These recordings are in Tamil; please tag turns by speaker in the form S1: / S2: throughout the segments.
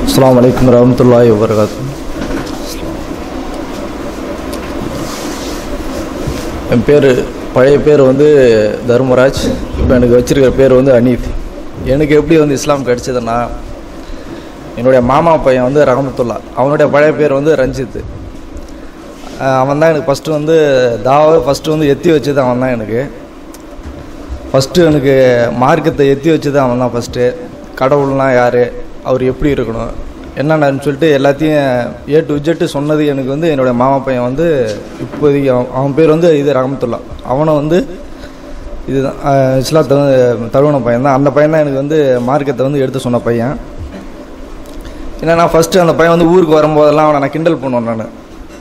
S1: அஸ்ஸலாமு அலைக்கும் வரமத்துல்லாஹி வபரகாத்து என் பேர் பழைய பேர் வந்து தர்மராஜ் இப்போ எனக்கு வச்சிருக்கிற பேர் வந்து அனீஃப் எனக்கு எப்படி வந்து இஸ்லாம் கிடச்சதுன்னா என்னுடைய மாமா பையன் வந்து ரஹமத்துல்லா அவனுடைய பழைய பேர் வந்து ரஞ்சித் அவன் தான் எனக்கு ஃபஸ்ட்டு வந்து தாவை ஃபஸ்ட்டு வந்து எத்தி வச்சது அவன் தான் எனக்கு ஃபஸ்ட்டு எனக்கு மார்க்கத்தை எத்தி வச்சது அவன் தான் ஃபஸ்ட்டு கடவுள்னா யார் அவர் எப்படி இருக்கணும் என்னென்னு சொல்லிட்டு எல்லாத்தையும் ஏ டு ஜெட்டு சொன்னது எனக்கு வந்து என்னுடைய மாமா பையன் வந்து இப்போதைக்கு அவன் அவன் பேர் வந்து இது ரஹமத்துல்லா அவனை வந்து இதுதான் அஹ், இஸ்லாத்தை வந்து தழுவன பையன் தான் அந்த பையன் தான் எனக்கு வந்து மார்க்கத்தை வந்து எடுத்து சொன்ன பையன் என்னன்னா ஃபஸ்ட்டு அந்த பையன் வந்து ஊருக்கு வரும்போதெல்லாம் அவனை நான் கிண்டல் பண்ணுவேன் நான்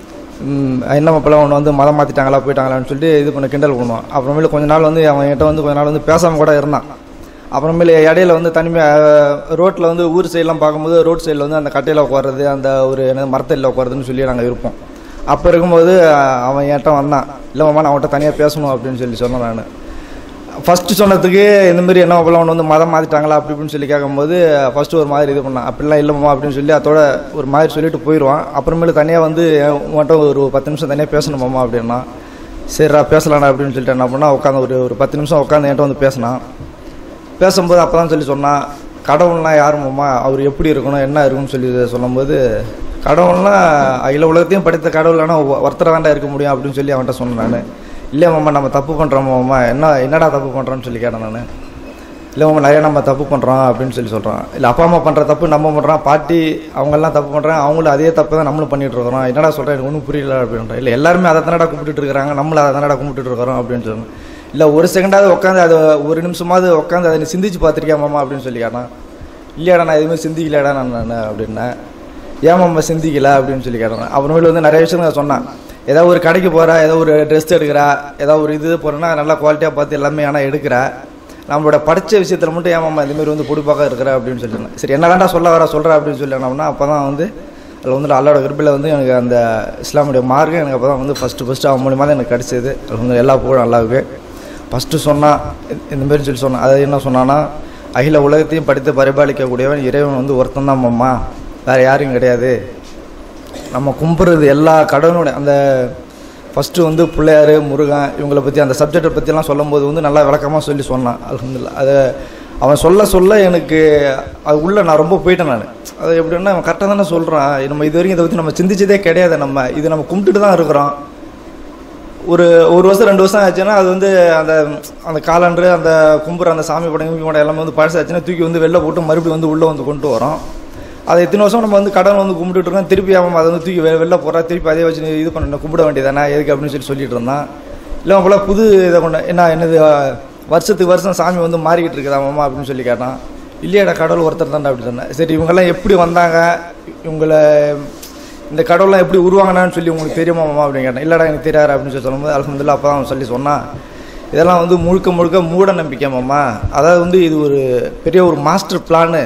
S1: என்ன மாப்பிள்ள அவனை வந்து மதம் மாற்றிட்டாங்களா போயிட்டாங்களான்னு சொல்லிட்டு இது பண்ண கிண்டல் பண்ணுவான் அப்புறமேல கொஞ்ச நாள் வந்து அவன் என்கிட்ட வந்து கொஞ்ச நாள் வந்து பேசாமல் கூட இருந்தான் அப்புறமேல இடையில வந்து தனிமையாக ரோட்டில் வந்து ஊர் சைட்லாம் பார்க்கும்போது ரோட் சைடில் வந்து அந்த கட்டையில் உட்காருறது அந்த ஒரு என்ன மரத்தடியில் உட்காருதுன்னு சொல்லி நாங்கள் இருப்போம் அப்போ இருக்கும்போது அஹ், அவன் என்கிட்ட வந்தான் இல்லை மாமா நான் அவன்கிட்ட தனியாக பேசணும் அப்படின்னு சொல்லி சொன்னேன் நான் ஃபஸ்ட்டு சொன்னதுக்கு இந்த மாதிரி என்ன மாப்பிள்ள அவனை வந்து மதம் மாற்றிட்டாங்களா அப்படி இப்படின்னு சொல்லி கேட்கும்போது ஃபஸ்ட்டு ஒரு மாதிரி இது பண்ணான் அப்படிலாம் இல்லைம்மா அப்படின்னு சொல்லி அதோட ஒரு மாதிரி சொல்லிட்டு போயிடுவான் அப்புறமேலு தனியாக வந்து உன்கிட்ட ஒரு பத்து நிமிஷம் தனியாக பேசணுமாம்மா அப்படின்னா சரிடா பேசலாம்டா அப்படின்னு சொல்லிட்டு என்ன பண்ணா உட்காந்து ஒரு ஒரு பத்து நிமிஷம் உட்காந்து என்கிட்ட வந்து பேசினான் பேசும்போது அப்போ தான் சொல்லி சொன்னான் கடவுள்னா யாருமாம்மா அவர் எப்படி இருக்கணும் என்ன இருக்கும்னு சொல்லி சொல்லும்போது கடவுள்னா அகில உலகத்தையும் படைத்த கடவுள் ஆனால் ஒருத்தரை தாண்டா இருக்க முடியும் அப்படின்னு சொல்லி அவன்கிட்ட சொன்னேன் நான் இல்லை மாமா நம்ம தப்பு பண்ணுறோம் மாமா என்ன என்னடா தப்பு பண்ணுறோன்னு சொல்லி கேட்டேன் நான் இல்லை மாமா நிறைய நம்ம தப்பு பண்ணுறோம் அப்படின்னு சொல்லி சொல்கிறான் இல்லை அப்பா அம்மா பண்ணுற தப்பு நம்ம பண்ணுறோம் பாட்டி அவங்கெல்லாம் தப்பு பண்ணுறாங்க அவங்களும் அதே தப்பு தான் நம்மளும் பண்ணிட்டு இருக்கிறோம் என்னடா சொல்கிறேன் எனக்கு ஒன்றும் புரியல அப்படின்ற இல்லை எல்லாருமே அதை தானடா கும்பிட்டுட்டு இருக்கிறாங்க நம்மளும் அதை தானடா கும்பிட்டுட்டு இருக்கிறோம் அப்படின்னு சொன்னேன் இல்லை ஒரு செகண்டாவது உட்காந்து அதை ஒரு நிமிஷமாவது உட்காந்து அதை நீ சிந்திச்சு பார்த்துருக்கியா மாமா அப்படின்னு சொல்லி கேட்டான் இல்லையாடா நான் எதுவுமே சிந்திக்கலையாடா நான் நான் அப்படின்னேன் ஏன் மாமா சிந்திக்கல அப்படின்னு சொல்லி கேட்டேன் அப்புறமேல வந்து நிறைய விஷயம் நான் சொன்னான் ஏதோ ஒரு கடைக்கு போகிறா ஏதோ ஒரு ட்ரெஸ் எடுக்கிறா ஏதோ ஒரு இது போகிறேன்னா நல்லா குவாலிட்டியாக பார்த்து எல்லாமே ஆனால் எடுக்கிறா நம்மளோட படித்த விஷயத்தில் மட்டும் ஏன் மாமா இதுமாரி வந்து பொடிப்பாக இருக்கிற அப்படின்னு சொல்லிட்டேன் சரி என்ன வேண்டாம் சொல்ல வர சொல்கிற அப்படின்னு சொல்லி என்னன்னா அப்போ தான் வந்து அதில் வந்து அல்லாவோட கிருப்பில் வந்து எனக்கு அந்த இஸ்லாமுடைய மார்க்கம் எனக்கு அப்போ தான் வந்து ஃபஸ்ட்டு ஃபஸ்ட்டு அவன் மூலியமாக தான் எனக்கு கிடச்சிது அது வந்து எல்லா புகழும் அல்லாவுக்கு ஃபஸ்ட்டு சொன்னான் இந்த மாதிரி சொல்லி சொன்னான் அது என்ன சொன்னான்னா அகில உலகத்தையும் படித்து பரிபாலிக்கக்கூடியவன் இறைவன் வந்து ஒருத்தன் தான் மாமா வேறு யாரும் கிடையாது நம்ம கும்பிட்றது எல்லா கடவுளுடைய அந்த ஃபஸ்ட்டு வந்து பிள்ளையார் முருகன் இவங்களை பற்றி அந்த சப்ஜெக்டை பற்றிலாம் சொல்லும்போது வந்து நல்லா விளக்கமாக சொல்லி சொன்னான் அல்ஹம்துலில்லாஹ் அதை அவன் சொல்ல சொல்ல எனக்கு அது உள்ளே நான் ரொம்ப போயிட்டேன் நான் அது எப்படின்னா அவன் கரெக்டாக தானே சொல்கிறான் நம்ம இது வரைக்கும் இதை பற்றி நம்ம சிந்திச்சதே கிடையாது நம்ம இது நம்ம கும்பிட்டுட்டு தான் இருக்கிறோம் ஒரு ஒரு வருஷம் ரெண்டு வருஷம் ஆச்சுன்னா அது வந்து அந்த அந்த காலன்று அந்த கும்புற அந்த சாமி படம் கிமி படம் எல்லாமே வந்து பழசாச்சுன்னா தூக்கி வந்து வெளில போட்டு மறுபடியும் வந்து உள்ளே வந்து கொண்டு வரோம் அதை எத்தனை வருஷம் நம்ம வந்து கடவுள் வந்து கும்பிட்டுட்டு இருக்கோம் திருப்பி அவன் அதை வந்து தூக்கி வெ- வெளில போகிறா திருப்பி அதே வச்சு நீ இது பண்ண கும்பிட வேண்டியதானே எதுக்கு அப்படின்னு சொல்லி சொல்லிட்டு இருந்தான் இல்லை போல புது இதை கொண்டு என்ன என்னது அஹ், வருஷத்துக்கு வருஷம் சாமி வந்து மாறிக்கிட்டு இருக்குதா மாமா அப்படின்னு சொல்லி கேட்டான் இல்லையாடா கடவுள் ஒருத்தர் தான்டா அப்படி சொன்னேன் சரி இவங்கெல்லாம் எப்படி வந்தாங்க இவங்களை இந்த கடவுள்லாம் எப்படி உருவாங்கினான்னு சொல்லி உங்களுக்கு தெரியுமா மாமா அப்படின்னு கேட்டேன் இல்லைடா எனக்கு தெரியாது அப்படின்னு சொல்லி சொல்லும்போது அல்ஹம்துலில்லாஹ் அப்போ தான் அவன் சொல்லி சொன்னான் இதெல்லாம் வந்து முழுக்க முழுக்க மூட நம்பிக்கை மாமா அதாவது வந்து இது ஒரு பெரிய ஒரு மாஸ்டர் பிளானு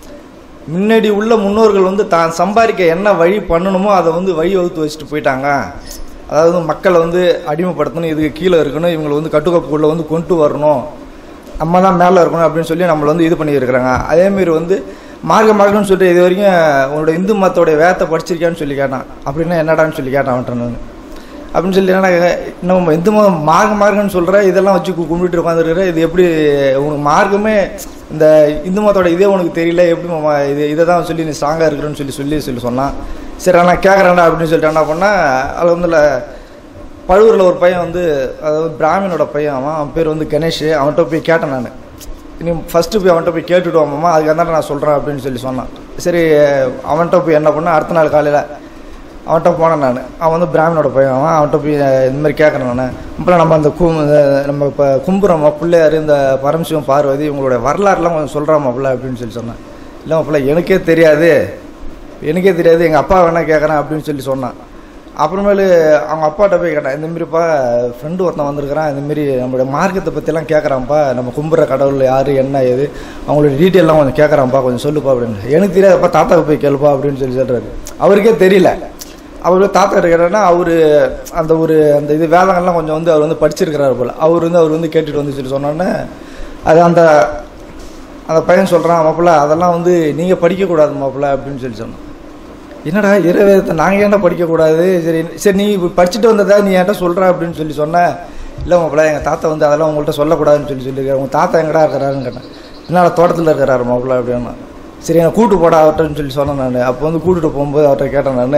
S1: முன்னாடி உள்ள முன்னோர்கள் வந்து தான் சம்பாதிக்க என்ன வழி பண்ணணுமோ அதை வந்து வழி வகுத்து வச்சுட்டு போயிட்டாங்க அதாவது மக்களை வந்து அடிமைப்படுத்தணும் இதுக்கு கீழே இருக்கணும் இவங்களை வந்து கட்டுக்கோப்புக்குள்ளே வந்து கொண்டு வரணும் நம்ம தான் மேலே இருக்கணும் அப்படின்னு சொல்லி நம்மளை வந்து இது பண்ணியிருக்கிறாங்க அதேமாரி வந்து மார்க்க மார்க்கம்னு சொல்லிட்டு இது வரைக்கும் உன்னோட இந்து மதத்தோடைய வேதத்தை படிச்சிருக்கியான்னு சொல்லி கேட்டான் அப்படின்னா என்னடான்னு சொல்லி கேட்டான் அவன்கிட்ட நான் அப்படின்னு சொல்லி என்ன இன்னும் இந்து மதம் மார்க்க மார்க்கம்னு சொல்கிற இதெல்லாம் வச்சு கு- கும்பிட்டு உட்காந்துருக்குற இது எப்படி உனக்கு மார்க்கமே இந்த இந்து மதத்தோட இதே உனக்கு தெரியல எப்படி மாமா இது இதை தான் சொல்லி நீ ஸ்ட்ராங்காக இருக்கிறேன்னு சொல்லி சொல்லி சொல்லி சொன்னான் சரி நான் கேட்குறேன்டா அப்படின்னு சொல்லிட்டு என்ன பண்ணால் அதில் வந்து பழுவூரில் ஒரு பையன் வந்து அதாவது பிராமினோட பையன் அவன் அவன் பேர் வந்து கணேஷ் அவன்கிட்ட போய் கேட்டேன் நான் நீ ஃபஸ்ட்டு போய் அவன்கிட்ட போய் கேட்டுட்டு வாமாம்மா அதுக்கு தான் நான் சொல்கிறேன் அப்படின்னு சொல்லி சொன்னான் சரி அவன்கிட்ட போய் என்ன பண்ணேன் அடுத்த நாள் காலையில் அவன்கிட்ட போனேன் நான் அவன் வந்து பிராமணோட பையன் அவன் அவன்கிட்ட போய் இந்த மாதிரி கேட்குறேன் நான் அப்புறம் நம்ம அந்த கு இந்த நம்ம இப்போ கும்புறோம் பிள்ளையார் இந்த பரமசிவம் பார்வதி இவங்களுடைய வரலாறுலாம் கொஞ்சம் சொல்கிறான் மாப்பிள்ள அப்படின்னு சொல்லி சொன்னேன் இல்லை மாப்பிள்ள எனக்கே தெரியாது எனக்கே தெரியாது எங்கள் அப்பா வேணா கேட்குறேன் அப்படின்னு சொல்லி சொன்னான் அப்புறமேலு அவங்க அப்பாட்ட போய் கேட்டேன் இந்த மாதிரிப்பா ஃப்ரெண்டு ஒருத்தன் வந்திருக்கிறான் இந்த மாதிரி நம்மளுடைய மார்க்கத்தை பற்றிலாம் கேட்குறான்ப்பா நம்ம கும்புற கடவுள் யார் என்ன ஏது அவங்களோட டீட்டெயிலாம் கொஞ்சம் கேட்குறான்ப்பா கொஞ்சம் சொல்லுப்பா அப்படின்னு எனக்கு தெரியாதப்பா தாத்தாவுக்கு போய் கேளுப்பா அப்படின்னு சொல்லி சொல்கிறாரு அவருக்கே தெரியல அவர் தாத்தா இருக்கிறாருன்னா அவர் அந்த ஒரு அந்த இது வேதங்கள்லாம் கொஞ்சம் வந்து அவர் வந்து படிச்சிருக்கிறாரு போல் அவர் வந்து அவர் வந்து கேட்டுட்டு வந்து சொல்லி சொன்னோன்னே அது அந்த அந்த பையன் சொல்கிறான் மாப்பிள்ள அதெல்லாம் வந்து நீங்கள் படிக்கக்கூடாது மாப்பிள்ள அப்படின்னு சொல்லி சொன்னான் என்னடா இறைவேதத்தை நாங்கள் ஏன்டா படிக்கக்கூடாது சரி சரி நீ இப்ப படிச்சுட்டு வந்ததா நீ என்கிட்ட சொல்கிற அப்படின்னு சொல்லி சொன்ன இல்லை மாப்பிள்ள எங்கள் தாத்தா வந்து அதெல்லாம் உங்கள்கிட்ட சொல்லக்கூடாதுன்னு சொல்லி சொல்லியிருக்காரு உங்கள் தாத்தா எங்கடா இருக்கிறாருன்னு கேட்டேன் என்னால் தோட்டத்தில் இருக்கிறாரு மாப்பிள்ள அப்படின்னா சரி என்னை கூட்டு போடா அவர்கிட்டன்னு சொல்லி சொன்னேன் நான் அப்போ வந்து கூட்டிட்டு போகும்போது அவர்கிட்ட கேட்டேன் நான்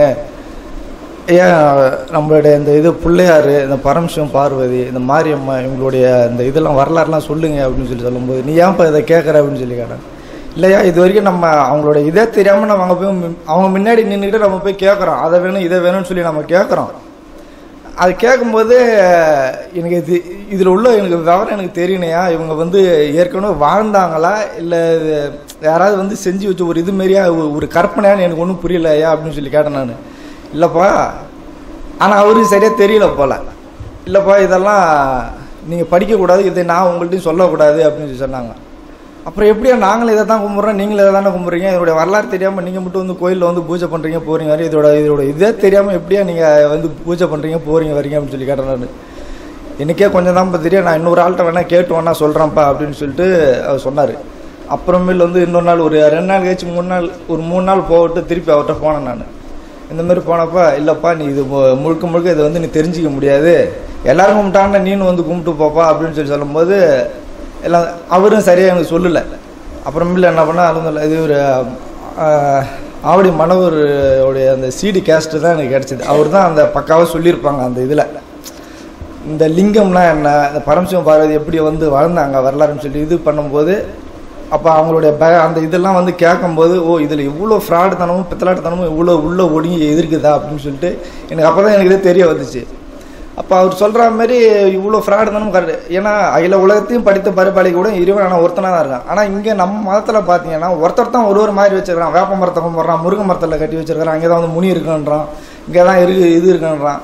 S1: ஏன் நம்மளுடைய இந்த இது பிள்ளையார் இந்த பரமசிவம் பார்வதி இந்த மாரியம்மா இவங்களுடைய இந்த இதெல்லாம் வரலாறுலாம் சொல்லுங்க அப்படின்னு சொல்லி சொல்லும்போது நீ ஏன்ப்பா இதை கேட்குற அப்படின்னு சொல்லி கேட்டேன் இல்லையா இது வரைக்கும் நம்ம அவங்களோட இதே தெரியாமல் நம்ம அங்கே போய் மி- அவங்க முன்னாடி நின்றுக்கிட்டு நம்ம போய் கேட்குறோம் அதை வேணும் இதை வேணும்னு சொல்லி நம்ம கேட்குறோம் அது கேட்கும்போது எனக்கு இது இதில் உள்ள எனக்கு விவரம் எனக்கு தெரியணையா இவங்க வந்து ஏற்கனவே வாழ்ந்தாங்களா இல்லை யாராவது வந்து செஞ்சு வச்ச ஒரு இது மாரியா ஒரு- ஒரு கற்பனையான்னு எனக்கு ஒன்றும் புரியலையா அப்படின்னு சொல்லி கேட்டேன் நான் இல்லைப்பா ஆனால் அவருக்கு சரியாக தெரியல போல இல்லைப்பா இதெல்லாம் நீங்கள் படிக்கக்கூடாது இதை நான் உங்கள்கிட்டையும் சொல்லக்கூடாது அப்படின்னு சொல்லி சொன்னாங்க அப்புறம் எப்படியா நாங்களும் இதை தான் கும்பிட்றோம் நீங்களும் இதை தானே கும்பிட்றீங்க இதோட வரலாறு தெரியாமல் நீங்கள் மட்டும் வந்து கோயிலில் வந்து பூஜை பண்ணுறீங்க போகிறீங்க வரீங்க இதோட இதோட இதே தெரியாமல் எப்படியா நீங்கள் வந்து பூஜை பண்ணுறீங்க போகிறீங்க வரீங்க அப்படின்னு சொல்லி கேட்டேன் நான் எனக்கே கொஞ்சம் தான் தெரியும் நான் இன்னொரு ஆள்கிட்ட வேணா கேட்டு வேணா சொல்கிறேன்ப்பா அப்படின்னு சொல்லிட்டு அவர் சொன்னார் அப்புறமேல் வந்து இன்னொரு நாள் ஒரு ரெண்டு நாள் கழிச்சு மூணு நாள் ஒரு மூணு நாள் போட்டு திருப்பி அவர்கிட்ட போனேன் நான் இந்த மாதிரி போனப்ப இல்லைப்பா நீ இது மு- முழுக்க முழுக்க இதை வந்து நீ தெரிஞ்சிக்க முடியாது எல்லாரும் கும்பிட்டாங்கன்னா நீனும் வந்து கும்பிட்டு போப்பா அப்படின்னு சொல்லி சொல்லும்போது எல்லாம் அவரும் சரியாக எனக்கு சொல்லலை அப்புறமேல என்ன பண்ணா அது இது ஒரு ஆஹ், ஆவடி மணவர் உடைய அந்த சிடி கேஸ்ட்டு தான் எனக்கு கிடச்சிது அவர் தான் அந்த பக்காவாக சொல்லியிருப்பாங்க அந்த இதில் இந்த லிங்கம்லாம் என்ன இந்த பரமசிவம் பார்வதி எப்படி வந்து வாழ்ந்தாங்க வரலாறுன்னு சொல்லி இது பண்ணும்போது அப்போ அவங்களுடைய ப அந்த இதெல்லாம் வந்து கேட்கும்போது ஓ இதில் இவ்வளோ ஃப்ராடு தனமும் பித்தலாட்டுத்தனமும் இவ்வளோ உள்ள ஒடுங்கி எதிர்க்குதா அப்படின்னு சொல்லிட்டு எனக்கு அப்போ தான் எனக்கு இதே தெரிய வந்துச்சு அப்போ அவர் சொல்கிற மாதிரி இவ்வளோ ஃப்ராடு தானும் கரெக்ட் ஏன்னா அகில உலகத்தையும் படித்த பரிபாலி கூட இறைவன் ஆனால் ஒருத்தனாக தான் இருக்கான் ஆனால் இங்கே நம்ம மதத்தில் பார்த்தீங்கன்னா ஒருத்தர் தான் ஒரு ஒரு மாதிரி வச்சிருக்கான் வேப்ப மரத்தை கும்பிட்றான் முருங்கை மரத்தில் கட்டி வச்சிருக்கான் அங்கே தான் வந்து முனி இருக்குன்றான் இங்கே தான் இருக்கு இது இருக்குன்றான்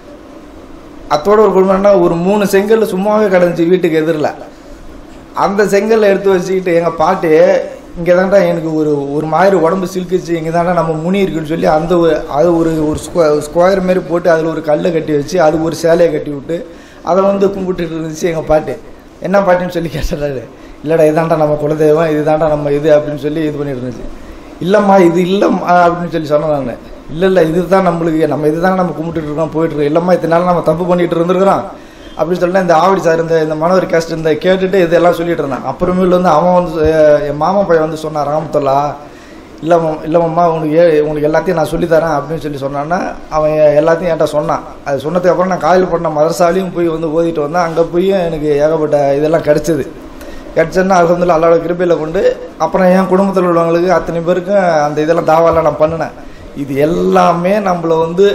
S1: அத்தோட ஒரு குடும்பம்னா ஒரு மூணு செங்கல் சும்மாவே கிடந்துச்சு வீட்டுக்கு எதிரில் அந்த செங்கல்ல எடுத்து வச்சுக்கிட்டு எங்கள் பாட்டி இங்கே தான்டா எனக்கு ஒரு ஒரு மாதிரி உடம்பு சிலுக்குச்சு இங்கே தான்டா நம்ம முனி இருக்குன்னு சொல்லி அந்த ஒரு அது ஒரு ஒரு ஸ்கொ ஸ்கொயர் மாரி போட்டு அதில் ஒரு கல்லை கட்டி வச்சு அது ஒரு சேலையை கட்டி விட்டு அதை வந்து கும்பிட்டுட்டு இருந்துச்சு எங்கள் பாட்டி என்ன பாட்டின்னு சொல்லி கேட்டாரு இல்லைடா இதாண்டா நம்ம குலதெய்வம் இதுதான்டா நம்ம இது அப்படின்னு சொல்லி இது பண்ணிட்டு இருந்துச்சு இல்லைம்மா இது இல்லைம்மா அப்படின்னு சொல்லி சொன்னேன் நான் இல்லை இல்லை இதுதான் நம்மளுக்கு நம்ம இதுதான் நம்ம கும்பிட்டுட்டு இருக்கோம் போயிட்டு இருக்கோம் இல்லைம்மா இதனால நம்ம தப்பு பண்ணிட்டு இருந்திருக்கிறோம் அப்படின்னு சொல்லிட்டு இந்த ஆவடி சார் இந்த இந்த மனோர் கேஸ்ட் இந்த கேட்டுட்டு இதெல்லாம் சொல்லிட்டு இருந்தான் அப்புறமேல வந்து அவன் வந்து அஹ், என் மாமா பையன் வந்து சொன்னான் ராமத்தல்லா இல்லை இல்லைம்மா உனக்கு ஏ உனக்கு எல்லாத்தையும் நான் சொல்லித்தரேன் அப்படின்னு சொல்லி சொன்னான்னா அவன் எல்லாத்தையும் என்கிட்ட சொன்னான் அது சொன்னதுக்கு அப்புறம் நான் காயில் பண்ண மதரசாலையும் போய் வந்து ஓதிட்டு வந்தேன் அங்கே போய் எனக்கு ஏகப்பட்ட இதெல்லாம் கிடச்சிது கிடச்சதுன்னா அலமதுல்லா அல்லாவோட கிருபையில் கொண்டு அப்புறம் என் குடும்பத்தில் உள்ளவங்களுக்கு அத்தனை பேருக்கும் அந்த இதெல்லாம் தாவாலாம் நான் பண்ணினேன் இது எல்லாமே நம்மளை வந்து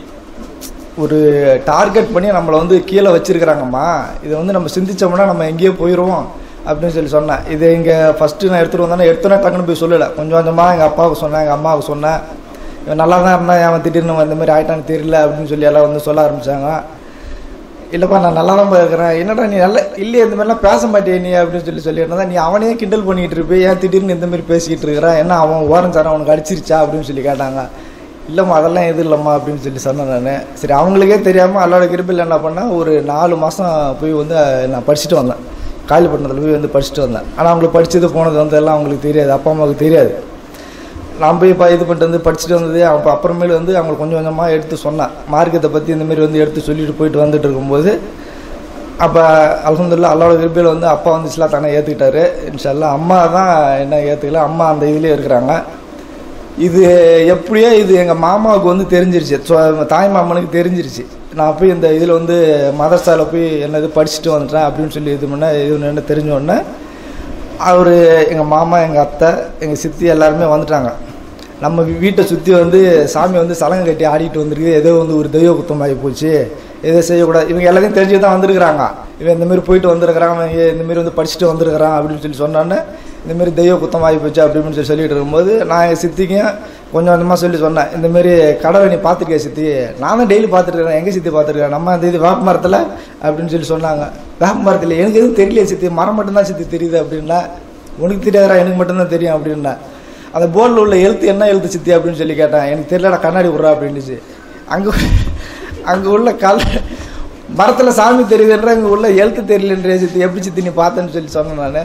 S1: ஒரு டார்கெட் பண்ணி நம்மளை வந்து கீழே வச்சிருக்கிறாங்கம்மா இதை வந்து நம்ம சிந்திச்சோம்னா நம்ம எங்கேயோ போயிடுவோம் அப்படின்னு சொல்லி சொன்னேன் இது இங்கே ஃபஸ்ட்டு நான் எடுத்துகிட்டு வந்தேன்னா எடுத்தோன்னே டக்குன்னு போய் சொல்லலை கொஞ்சம் கொஞ்சமாக எங்கள் அப்பாவுக்கு சொன்னேன் எங்கள் அம்மாவுக்கு சொன்னேன் இவன் நல்லா தான் இருந்தான் அவன் திடீர்னு இந்த மாதிரி ஆயிட்டான்னு தெரியல அப்படின்னு சொல்லி எல்லாம் வந்து சொல்ல ஆரம்பிச்சாங்க இல்லைப்பா நான் நல்லா தான் இருக்கிறேன் என்னடா நீ நல்ல இல்லையே இந்த மாதிரிலாம் பேச மாட்டே நீ அப்படின்னு சொல்லி சொல்லியிருந்தா நீ அவனையே கிண்டல் பண்ணிட்டு இருப்பே ஏன் திடீர்னு இந்த மாதிரி பேசிக்கிட்டு இருக்கிறான் என்ன அவன் ஓரம் சார் அவனுக்கு அடிச்சிருச்சா அப்படின்னு சொல்லி கேட்டாங்க இல்லைம்மா அதெல்லாம் எதுவும் இல்லைம்மா அப்படின்னு சொல்லி சொன்னேன் நான் சரி அவங்களுக்கே தெரியாமல் அல்லோட கிருப்பில் என்ன பண்ணேன் ஒரு நாலு மாதம் போய் வந்து நான் படிச்சுட்டு வந்தேன் காலிப்பட்டினத்தில் போய் வந்து படிச்சுட்டு வந்தேன் ஆனால் அவங்களுக்கு படிச்சது போனது வந்து எல்லாம் அவங்களுக்கு தெரியாது அப்பா அம்மாவுக்கு தெரியாது நான் போய் இப்போ இது பண்ணிட்டு வந்து படிச்சுட்டு வந்தது அப்போ அப்புறமேலு வந்து அவங்களுக்கு கொஞ்சம் கொஞ்சமாக எடுத்து சொன்னேன் மார்க்கத்தை பற்றி இந்த மாதிரி வந்து எடுத்து சொல்லிட்டு போயிட்டு வந்துட்டு இருக்கும்போது அப்போ அல்ஹம்துலில்லாஹ் அல்லாவோட கிருப்பையில் வந்து அப்பா வந்து இஸ்லாத்தானே ஏற்றுக்கிட்டாரு இன்ஷால்லா அம்மா தான் என்ன ஏற்றுக்கல அம்மா அந்த இதுலேயே இருக்கிறாங்க இது எப்படியோ இது எங்கள் மாமாவுக்கு வந்து தெரிஞ்சிருச்சு ஸோ தாய் மாமனுக்கு தெரிஞ்சிருச்சு நான் போய் இந்த இதில் வந்து மதரசாவில் போய் என்னது படிச்சுட்டு வந்துட்டேன் அப்படின்னு சொல்லி இது பண்ண இது என்ன தெரிஞ்ச உடனே அவர் எங்கள் மாமா எங்கள் அத்தை எங்கள் சித்தி எல்லாருமே வந்துட்டாங்க நம்ம வீ- வீட்டை சுற்றி வந்து சாமி வந்து சலங்கை கட்டி ஆடிட்டு வந்திருக்கு ஏதோ வந்து ஒரு தெய்வ குத்தம் ஆகி போச்சு எதை செய்யக்கூடாது இவங்க எல்லாத்தையும் தெரிஞ்சு தான் வந்திருக்கிறாங்க இவன் இந்த மாதிரி போயிட்டு வந்திருக்கிறான் அவன் இங்க இந்த மாதிரி வந்து படிச்சுட்டு வந்திருக்கிறான் அப்படின்னு சொல்லி சொன்னான்னு இந்த மாதிரி தெய்வ குத்தம் ஆகி போச்சு அப்படின்னு சொல்லி சொல்லிட்டு இருக்கும்போது நான் எங்கள் சித்திக்கும் கொஞ்சம் கொஞ்சமாக சொல்லி சொன்னேன் இந்த மாதிரி கடவுளை நீ பார்த்துருக்கிய சித்தி நான் தான் டெய்லி பார்த்துருக்கேன் எங்கே சித்தி பார்த்துருக்கேன் நம்ம அந்த இது வேப்ப மரத்தில் அப்படின்னு சொல்லி சொன்னாங்க வேப்ப மரத்தில் எனக்கு எதுவும் தெரியலையே சித்தி மரம் மட்டும்தான் சித்தி தெரியுது அப்படின்னா உனக்கு தெரியாதா எனக்கு மட்டும்தான் தெரியும் அப்படின்னா அந்த போர்டில் உள்ள எழுத்து என்ன எழுத்து சித்தி அப்படின்னு சொல்லி கேட்டேன் எனக்கு தெரியலடா கண்ணாடி விட்றா அப்படின்னுச்சு அங்கே அங்கே உள்ள கல் மரத்தில் சாமி தெரியுதுன்ற அங்கே உள்ள எழுத்து தெரியலன்ற சித்தி எப்படி சித்தி நீ பார்த்தேன்னு சொல்லி சொன்னேன் நான்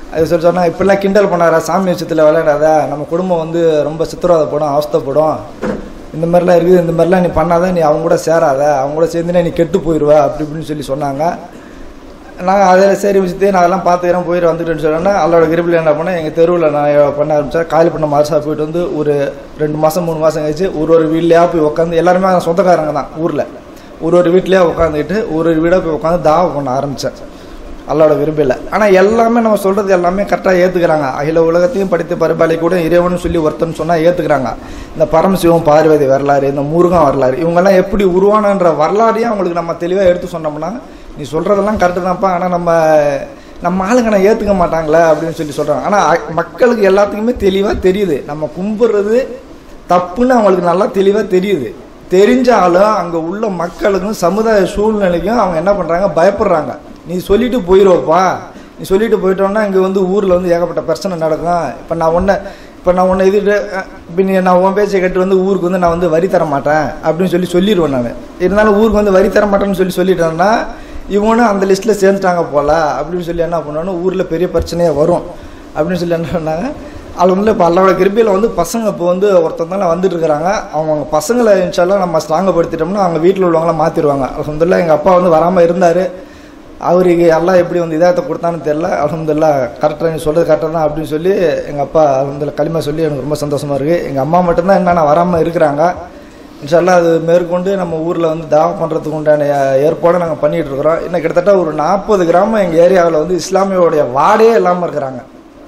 S1: அது சொல்லி சொன்னால் இப்படிலாம் கிண்டல் பண்ணாரா சாமி விஷயத்தில் விளையாடாத நம்ம குடும்பம் வந்து ரொம்ப சித்திரவதைப்படும் அவஸ்தைப்படும் இந்த மாதிரிலாம் இருக்குது இந்த மாதிரிலாம் நீ பண்ணாத நீ அவங்க கூட சேராத அவங்க கூட சேர்ந்துனா நீ கெட்டு போயிடுவ அப்படி இப்படின்னு சொல்லி சொன்னாங்க நாங்கள் அதில் சரி விஷயத்தையே நான் அதெல்லாம் பார்த்துக்கிறேன் போயிட்டு வந்துட்டேன்னு சொன்னேன்னா allோட கிருப்பில் என்ன பண்ணேன் எங்கள் தெருவில் நான் பண்ண ஆரம்பித்தேன் காலி பண்ண மாதம் போயிட்டு வந்து ஒரு ரெண்டு மாதம் மூணு மாதம் கழிச்சு ஒரு ஒரு வீட்லையா போய் உட்காந்து எல்லாருமே சொந்தக்காரங்க தான் ஊரில் ஒரு ஒரு வீட்லேயே உட்காந்துக்கிட்டு ஒரு ஒரு வீடாக போய் உட்காந்து தாவ பண்ண ஆரம்பித்தேன் அல்லாவோட விரும்பல ஆனால் எல்லாமே நம்ம சொல்கிறது எல்லாமே கரெக்டாக ஏற்றுக்கிறாங்க அகில உலகத்தையும் படித்து பரிபாலி கூட இறைவன் சொல்லி ஒருத்தன் சொன்னால் ஏற்றுக்கிறாங்க இந்த பரமசிவம் பார்வதி வரலாறு இந்த முருகன் வரலாறு இவங்கெல்லாம் எப்படி உருவானன்ற வரலாறையும் அவங்களுக்கு நம்ம தெளிவாக எடுத்து சொன்னோம்னா நீ சொல்கிறதெல்லாம் கரெக்டு தான்ப்பா ஆனால் நம்ம நம்ம ஆளுங்க நான் ஏற்றுக்க மாட்டாங்களே அப்படின்னு சொல்லி சொல்கிறாங்க ஆனால் மக்களுக்கு எல்லாத்துக்குமே தெளிவாக தெரியுது நம்ம கும்பிட்றது தப்புன்னு அவங்களுக்கு நல்லா தெளிவாக தெரியுது தெரிஞ்சாலும் அங்கே உள்ள மக்களுக்கும் சமுதாய சூழ்நிலைக்கும் அவங்க என்ன பண்ணுறாங்க பயப்படுறாங்க நீ சொல்லிட்டு போயிடுவப்பா நீ சொல்லிட்டு போயிட்டோன்னா இங்கே வந்து ஊரில் வந்து ஏகப்பட்ட பிரச்சனை நடக்கும் இப்போ நான் ஒன்றை இப்போ நான் உன்னை இது இப்போ நீ நான் உன் பேச்சை கேட்டு வந்து ஊருக்கு வந்து நான் வந்து வரி தர மாட்டேன் அப்படின்னு சொல்லி சொல்லிடுவேன் நான் இருந்தாலும் ஊருக்கு வந்து வரி தர மாட்டேன்னு சொல்லி சொல்லிட்டேன்னா இவனும் அந்த லிஸ்ட்டில் சேர்ந்துட்டாங்க போல அப்படின்னு சொல்லி என்ன பண்ணுவானு ஊரில் பெரிய பிரச்சனையே வரும் அப்படின்னு சொல்லி என்ன பண்ணாங்க அது வந்து இப்போ அல்லாவோட கிருப்பியில் வந்து பசங்க இப்போ வந்து ஒருத்தர் தானே வந்துட்டு இருக்கிறாங்க அவங்க பசங்களை இன்ஷால்லாம் நம்ம ஸ்ட்ராங்கப்படுத்திட்டோம்னா அவங்க வீட்டில் உள்ளவங்களாம் மாற்றிடுவாங்க அலமதுல்லா எங்கள் அப்பா வந்து வராமல் இருந்தார் அவருக்கு எல்லாம் எப்படி வந்து இதாயத்தை கொடுத்தான்னு தெரில அலமதுல்லா கரெக்டாக நீ சொல்கிறது கரெக்டாக தான் அப்படின்னு சொல்லி எங்கள் அப்பா அலமதுல்லா களிமா சொல்லி எனக்கு ரொம்ப சந்தோஷமாக இருக்குது எங்கள் அம்மா மட்டும்தான் என்னென்ன வராமல் இருக்கிறாங்க இன்ஷால்லா அது மேற்கொண்டு நம்ம ஊரில் வந்து தாவா பண்ணுறதுக்கு உண்டான ஏற்பாடு நாங்கள் பண்ணிகிட்டு இருக்கிறோம் இன்னும் கிட்டத்தட்ட ஒரு நாற்பது கிராமம் எங்கள் ஏரியாவில் வந்து இஸ்லாமியோடைய வாடே இல்லாமல் இருக்கிறாங்க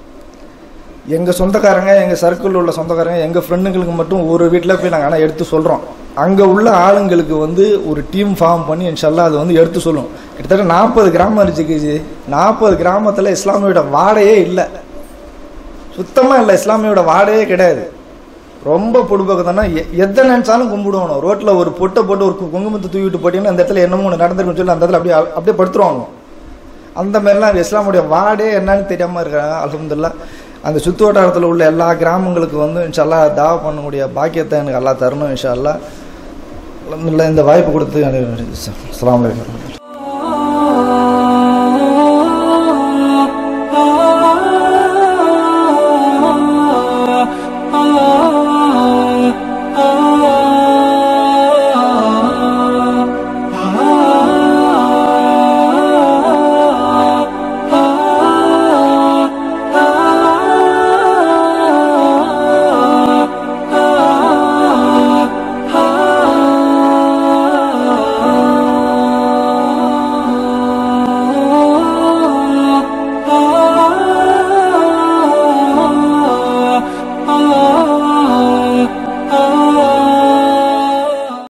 S1: எங்கள் சொந்தக்காரங்க எங்கள் சர்க்கிளில் உள்ள சொந்தக்காரங்க எங்கள் ஃப்ரெண்டுங்களுக்கு மட்டும் ஒரு வீட்டில் போய் நாங்கள் ஆனால் எடுத்து சொல்கிறோம் அங்கே உள்ள ஆளுங்களுக்கு வந்து ஒரு டீம் ஃபார்ம் பண்ணி இன்ஷால்லா அது வந்து எடுத்து சொல்லும் கிட்டத்தட்ட நாற்பது கிராமம் இருந்துச்சு நாற்பது கிராமத்தில் இஸ்லாமியோட வாடையே இல்லை சுத்தமாக இல்லை இஸ்லாமியோட வாடையே கிடையாது ரொம்ப பொடுபக்கத்தானா எதை நினச்சாலும் கும்பிடுவானோ ரோட்டில் ஒரு பொட்டை போட்டு ஒரு கு- குங்குமத்தை தூக்கிட்டு போட்டிங்கன்னா அந்த இடத்துல என்னமோ ஒன்று நடந்திருக்குன்னு சொல்லி அந்த இடத்துல அப்படியே அப்படியே படுத்துருவாங்க அந்த மாதிரிலாம் இஸ்லாமுடைய வாடே என்னன்னு தெரியாமல் இருக்கிறாங்க அல்ஹம்துலில்லாஹ் அந்த சுற்று வட்டாரத்தில் உள்ள எல்லா கிராமங்களுக்கு வந்து இன்ஷால்லா தாவா பண்ணக்கூடிய பாக்கியத்தை எனக்கு எல்லாம் தரணும் இன்ஷா அல்லாஹ் அல்ஹம்துலில்லாஹ் இந்த வாய்ப்பு கொடுத்து அஸ்ஸலாமு அலைக்கும்